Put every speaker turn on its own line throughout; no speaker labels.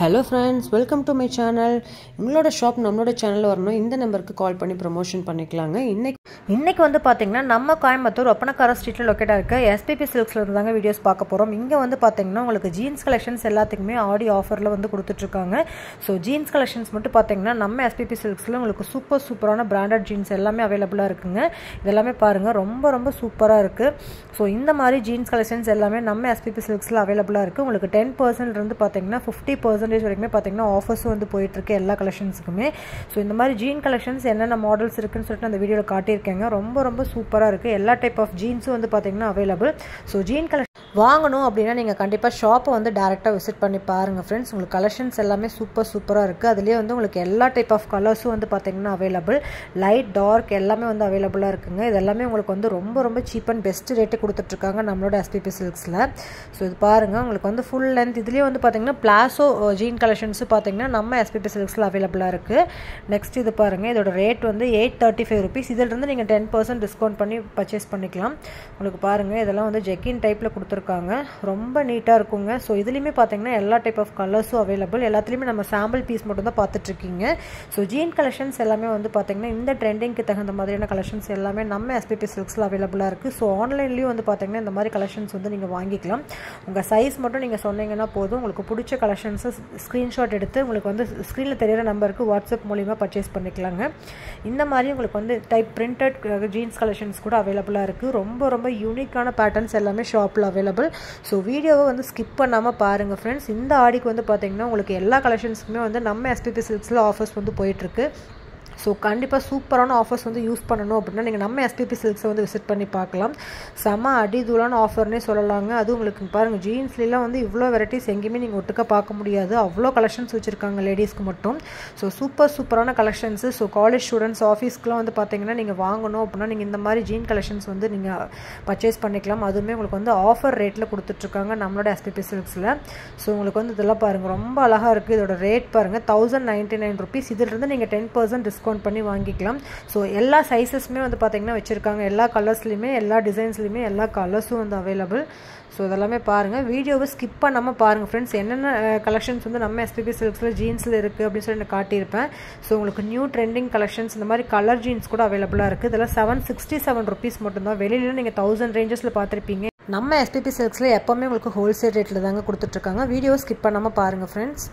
hello friends welcome to my channel உங்களோட shop நம்மளோட சேனலில் வரணும் இந்த நம்பருக்கு கால் பண்ணி ப்ரமோஷன் பண்ணிக்கலாங்க இன்னைக்கு
இன்னைக்கு வந்து பார்த்தீங்கன்னா நம்ம கோயம்புத்தூர் ஒப்பனக்கார ஸ்ட்ரீட்டில் லொக்கேட்டாக இருக்க எஸ்பிபி சில்க்ஸில் இருந்து தாங்க வீடியோஸ் பார்க்க போகிறோம் இங்கே வந்து பார்த்தீங்கன்னா உங்களுக்கு ஜீன்ஸ் கலெக்ஷன்ஸ் எல்லாத்துக்குமே ஆடி ஆஃபரில் வந்து கொடுத்துட்ருக்காங்க ஸோ ஜீன்ஸ் கலெக்ஷன்ஸ் மட்டும் பார்த்தீங்கன்னா நம்ம எஸ்பிபி சில்க்ஸில் உங்களுக்கு சூப்பர் சூப்பரான பிராண்டட் ஜீன்ஸ் எல்லாமே அவைலபிளாக இருக்குங்க இதெல்லாமே பாருங்கள் ரொம்ப ரொம்ப சூப்பராக இருக்குது ஸோ இந்த மாதிரி ஜீன்ஸ் கலெக்ஷன்ஸ் எல்லாமே நம்ம எஸ்பிபி சில்க்ஸில் அவைலபிளாக இருக்குது உங்களுக்கு டென் பர்சன்ட் இருந்து பார்த்தீங்கன்னா ஃபிஃப்டி பர்சன்டேஜ் வரைக்குமே பார்த்தீங்கன்னா ஆஃபர்ஸும் வந்து போயிட்டுருக்கு எல்லா கலெக்ஷன்ஸுக்குமே ஸோ இந்த மாதிரி ஜீன் கலெக்ஷன்ஸ் என்னென்ன மாடல்ஸ் இருக்குன்னு சொல்லிட்டு அந்த வீடியோவில் காட்டியிருக்கேங்க ரொம்ப ரொம்ப சூப்பராக இருக்குது எல்லா டைப் ஆஃப் ஜீன்ஸும் வந்து பார்த்தீங்கன்னா அவைலபிள் ஸோ ஜீன் கலெக்ஷன் வாங்கணும் அப்படின்னா நீங்கள் கண்டிப்பாக ஷாப்பை வந்து டேரெக்டாக விசிட் பண்ணி பாருங்கள் ஃப்ரெண்ட்ஸ் உங்களுக்கு கலெக்ஷன்ஸ் எல்லாமே சூப்பர் சூப்பராக இருக்குது அதுலேயே வந்து உங்களுக்கு எல்லா டைப் ஆஃப் கலர்ஸும் வந்து பார்த்தீங்கன்னா அவைலபிள் லைட் டார்க் எல்லாமே வந்து அவைலபிளாக இருக்குங்க இது எல்லாமே உங்களுக்கு வந்து ரொம்ப ரொம்ப சீப் அண்ட் பெஸ்ட் ரேட்டு கொடுத்துட்ருக்காங்க நம்மளோட எஸ்பிபி சில்க்ஸில் ஸோ இது பாருங்கள் உங்களுக்கு வந்து ஃபுல் லென்த் இதுலேயே வந்து பார்த்தீங்கன்னா பிளாசோ ஜீன் கலெக்ஷன்ஸு பார்த்தீங்கன்னா நம்ம எஸ்பிபி சில்க்ஸில் அவைலபிளாக இருக்குது நெக்ஸ்ட் இது பாருங்கள் இதோட ரேட் வந்து எயிட் தேர்ட்டி ஃபைவ் ருபீஸ் இதிலிருந்து நீங்கள் டென் பர்சன்ட் டிஸ்கவுண்ட் பண்ணி பர்ச்சேஸ் பண்ணிக்கலாம் உங்களுக்கு பாருங்கள் இதெல்லாம் வந்து ஜெக்கின் டைப்பில் கொடுத்துருக்காங்க ரொம்ப நீட்டாக இருக்குங்க ஸோ இதுலேயுமே பார்த்தீங்கன்னா எல்லா டைப் ஆஃப் கலர்ஸும் அவைலபிள் எல்லாத்துலேயுமே நம்ம சாம்பிள் பீஸ் மட்டும் தான் பார்த்துட்ருக்கீங்க ஸோ ஜீன் கலெக்ஷன்ஸ் எல்லாமே வந்து பார்த்தீங்கன்னா இந்த ட்ரெண்டிங்க்கு தகுந்த மாதிரியான கலெக்ஷன்ஸ் எல்லாமே நம்ம எஸ்பிபி சில்க்ஸில் அவைலபிளாக இருக்குது ஸோ ஆன்லைன்லேயும் வந்து பார்த்தீங்கன்னா இந்த மாதிரி கலெக்ஷன்ஸ் வந்து நீங்கள் வாங்கிக்கலாம் உங்கள் சைஸ் மட்டும் நீங்கள் சொன்னீங்கன்னா போதும் உங்களுக்கு பிடிச்ச கலெக்ஷன்ஸை ஸ்க்ரீன்ஷாட் எடுத்து உங்களுக்கு வந்து ஸ்க்ரீனில் தெரியிற நம்பருக்கு வாட்ஸ்அப் மூலிமா பர்ச்சேஸ் பண்ணிக்கலாங்க இந்த மாதிரி உங்களுக்கு வந்து டைப் பிரிண்டட் ஜீன்ஸ் கலெக்ஷன்ஸ் கூட அவைலபிளாக இருக்குது ரொம்ப ரொம்ப யூனிக்கான பேட்டர்ன்ஸ் எல்லாமே ஷாப்பில் அவைலபிள் ஸோ வீடியோவை வந்து ஸ்கிப் பண்ணாமல் பாருங்கள் ஃப்ரெண்ட்ஸ் இந்த ஆடிக்கு வந்து பார்த்தீங்கன்னா உங்களுக்கு எல்லா கலெக்ஷன்ஸுக்குமே வந்து நம்ம எஸ்பிபி சில்க்ஸில் ஆஃபர்ஸ் வந்து போயிட்டுருக்கு ஸோ கண்டிப்பாக சூப்பரான ஆஃபர்ஸ் வந்து யூஸ் பண்ணணும் அப்படின்னா நீங்கள் நம்ம எஸ்பிபி சில்க்ஸை வந்து விசிட் பண்ணி பார்க்கலாம் செம அடிதூளான ஆஃபர்னே சொல்லலாங்க அது உங்களுக்கு பாருங்கள் ஜீன்ஸ்லாம் வந்து இவ்வளோ வெரைட்டிஸ் எங்கேயுமே நீங்கள் ஒட்டுக்க பார்க்க முடியாது அவ்வளோ கலெக்ஷன்ஸ் வச்சுருக்காங்க லேடிஸ்க்கு மட்டும் ஸோ சூப்பர் சூப்பரான கலெக்ஷன்ஸு ஸோ காலேஜ் ஸ்டூடெண்ட்ஸ் ஆஃபீஸ்க்குலாம் வந்து பார்த்தீங்கன்னா நீங்கள் வாங்கணும் அப்படின்னா நீங்கள் இந்த மாதிரி ஜீன் கலெக்ஷன்ஸ் வந்து நீங்கள் பர்ச்சேஸ் பண்ணிக்கலாம் அதுவுமே உங்களுக்கு வந்து ஆஃபர் ரேட்டில் கொடுத்துட்ருக்காங்க நம்மளோட எஸ்பிபி சில்க்ஸில் ஸோ உங்களுக்கு வந்து இதெல்லாம் பாருங்கள் ரொம்ப அழகாக இருக்குது இதோட ரேட் பாருங்கள் தௌசண்ட் நைன்ட்டி நைன் ருபீஸ் இதிலிருந்து நீங்கள் டென் பர்சன்ட் டிஸ்கவுண்ட் டிஸ்கவுண்ட் பண்ணி வாங்கிக்கலாம் ஸோ எல்லா சைஸஸுமே வந்து பார்த்திங்கன்னா வச்சுருக்காங்க எல்லா கலர்ஸ்லையுமே எல்லா டிசைன்ஸ்லையுமே எல்லா கலர்ஸும் வந்து அவைலபிள் ஸோ இதெல்லாமே பாருங்கள் வீடியோவை ஸ்கிப் பண்ணாமல் பாருங்கள் ஃப்ரெண்ட்ஸ் என்னென்ன கலெக்ஷன்ஸ் வந்து நம்ம எஸ்பிபி சில்க்ஸில் ஜீன்ஸில் இருக்குது அப்படின்னு சொல்லி நான் காட்டியிருப்பேன் ஸோ உங்களுக்கு நியூ ட்ரெண்டிங் கலெக்ஷன்ஸ் இந்த மாதிரி கலர் ஜீன்ஸ் கூட அவைலபிளாக இருக்குது இதெல்லாம் செவன் சிக்ஸ்டி செவன் ருபீஸ் மட்டும்தான் வெளியில நீங்கள் தௌசண்ட் ரேஞ்சஸில் பார்த்துருப்பீங்க நம்ம எஸ்பிபி சில்க்ஸில் எப்போவுமே உங்களுக்கு ஹோல்சேல் ரேட்டில் தாங்க கொடுத்துட்ருக்காங்க வீடியோ ஸ்கிப் பண்ணாமல் பாருங்கள் ஃப்ரெண்ட்ஸ்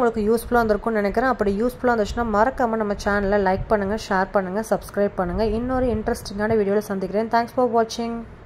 உங்களுக்கு யூஸ்ஃபுல்லாக இருந்திருக்கும்னு நினைக்கிறேன் அப்படி யூஸ்ஃபுல்லாக இருந்துச்சுன்னா மறக்காமல் நம்ம சேனலை லைக் பண்ணுங்கள் ஷேர் பண்ணுங்கள் சப்ஸ்கிரைப் பண்ணுங்கள் இன்னொரு இன்ட்ரெஸ்டிங்கான வீடியோவில் சந்திக்கிறேன் தேங்க்ஸ் ஃபார் வாட்சிங்